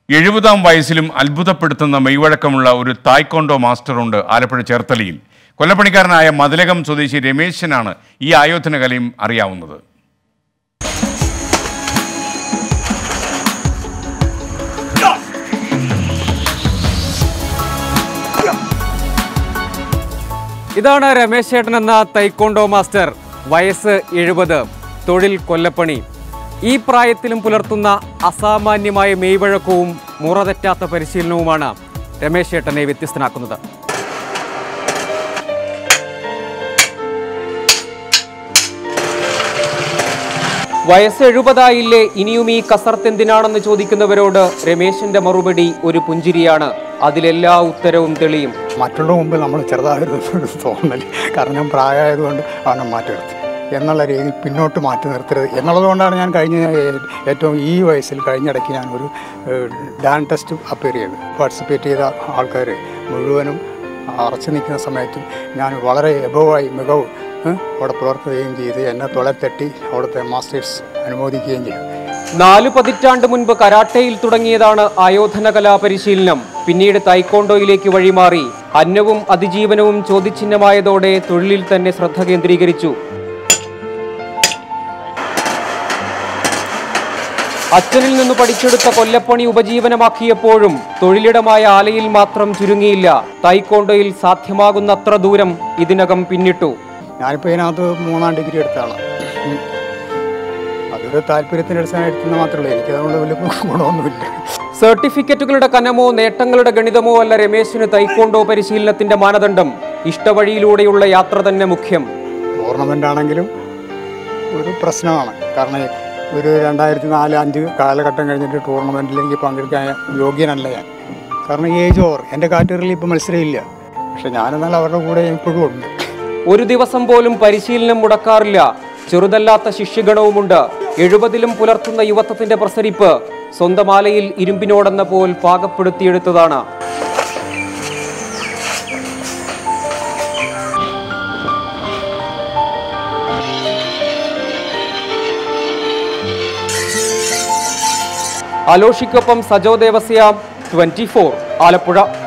എഴുപതാം വയസ്സിലും അത്ഭുതപ്പെടുത്തുന്ന മെയ്വഴക്കമുള്ള ഒരു തായ്ക്കൊണ്ടോ മാസ്റ്ററുണ്ട് ആലപ്പുഴ ചേർത്തലയിൽ കൊല്ലപ്പണിക്കാരനായ മതിലകം സ്വദേശി രമേശനാണ് ഈ ആയോധന കലയും അറിയാവുന്നത് ഇതാണ് രമേശ് ചേട്ടൻ എന്ന തൈക്കോണ്ടോ മാസ്റ്റർ വയസ്സ് എഴുപത് തൊഴിൽ കൊല്ലപ്പണി ഈ പ്രായത്തിലും പുലർത്തുന്ന അസാമാന്യമായ മെയ്വഴക്കവും മുറതെറ്റാത്ത പരിശീലനവുമാണ് രമേശ് ചേട്ടനെ വ്യത്യസ്തനാക്കുന്നത് വയസ്സ് എഴുപതായില്ലേ ഇനിയും ഈ കസർത്ത് എന്തിനാണെന്ന് ചോദിക്കുന്നവരോട് രമേശിന്റെ മറുപടി ഒരു പുഞ്ചിരിയാണ് അതിലെല്ലാ ഉത്തരവും തെളിയും മറ്റുള്ള മുമ്പ് നമ്മൾ ചെറുതായൊരു തോന്നൽ കാരണം ഞാൻ പ്രായമായതുകൊണ്ട് അവനെ മാറ്റെടുത്ത് എന്നുള്ള രീതിയിൽ പിന്നോട്ട് മാറ്റി നിർത്തരുത് എന്നുള്ളത് കൊണ്ടാണ് ഞാൻ കഴിഞ്ഞ ഏ- ഏറ്റവും ഈ വയസ്സിൽ കഴിഞ്ഞിടയ്ക്ക് ഞാൻ ഒരു ഡാൻ ടെസ്റ്റ് അപ്പിയർ ചെയ്ത് പാർട്ടിസിപ്പേറ്റ് ചെയ്ത ആൾക്കാർ മുഴുവനും അറച്ചു നിൽക്കുന്ന സമയത്തും ഞാൻ വളരെ എബവായി മികവ് ഏ, അവിടെ പുലർത്തുകയും ചെയ്ത് എന്നെ തുളത്തെട്ടി അവിടുത്തെ മാസ്റ്റേഴ്സ് അനുമോദിക്കുകയും ചെയ്തു നാലു പതിറ്റാണ്ട് മുൻപ് കരാട്ടയിൽ തുടങ്ങിയതാണ് ആയോധന കലാ പരിശീലനം പിന്നീട് തൈക്കോണ്ടോയിലേക്ക് വഴിമാറി അന്നവും അതിജീവനവും ചോദ്യചിഹ്നമായതോടെ തൊഴിലിൽ തന്നെ ശ്രദ്ധ കേന്ദ്രീകരിച്ചു അച്ഛനിൽ നിന്ന് പഠിച്ചെടുത്ത കൊല്ലപ്പണി ഉപജീവനമാക്കിയപ്പോഴും തൊഴിലിടമായ ആലയിൽ മാത്രം ചുരുങ്ങിയില്ല തൈക്കോണ്ടോയിൽ സാധ്യമാകുന്നത്ര ദൂരം ഇതിനകം പിന്നിട്ടു ഞാനിപ്പോൾ ഇതിനകത്ത് മൂന്നാം ഡിഗ്രി എടുത്താണ് അതൊരു താല്പര്യത്തിന് എടുത്താൽ എടുക്കുന്ന മാത്രമേ ഉള്ളൂ എനിക്കതുകൊണ്ട് വലിയ ഗുണമൊന്നുമില്ല സർട്ടിഫിക്കറ്റുകളുടെ കനമോ നേട്ടങ്ങളുടെ ഗണിതമോ അല്ല രമേശിന് തൈക്കോണ്ടോ പരിശീലനത്തിന്റെ മാനദണ്ഡം ഇഷ്ടവഴിയിലൂടെയുള്ള യാത്ര തന്നെ മുഖ്യം ടൂർണമെൻ്റ് ആണെങ്കിലും ഒരു പ്രശ്നമാണ് കാരണം ഒരു രണ്ടായിരത്തി നാല് അഞ്ച് കാലഘട്ടം കഴിഞ്ഞിട്ട് ടൂർണമെൻറ്റിൽ എനിക്ക് പങ്കെടുക്കാൻ യോഗ്യനല്ല ഞാൻ കാരണം ഏജ് ഓവർ എൻ്റെ കാറ്റഗറിയിൽ ഇപ്പോൾ മത്സരമില്ല പക്ഷെ ഞാനെന്നാൽ അവരുടെ കൂടെ ഇപ്പോഴും ഉണ്ട് ഒരു ദിവസം പോലും പരിശീലനം മുടക്കാറില്ല ചെറുതല്ലാത്ത ശിഷ്യഗണവുമുണ്ട് എഴുപതിലും പുലർത്തുന്ന യുവത്വത്തിന്റെ പ്രസരിപ്പ് സ്വന്തം ആലയിൽ ഇരുമ്പിനോടെന്ന പോൽ പാകപ്പെടുത്തിയെടുത്തതാണ് അലോഷിക്കൊപ്പം സജോ ദേവസ്യ ട്വന്റി ആലപ്പുഴ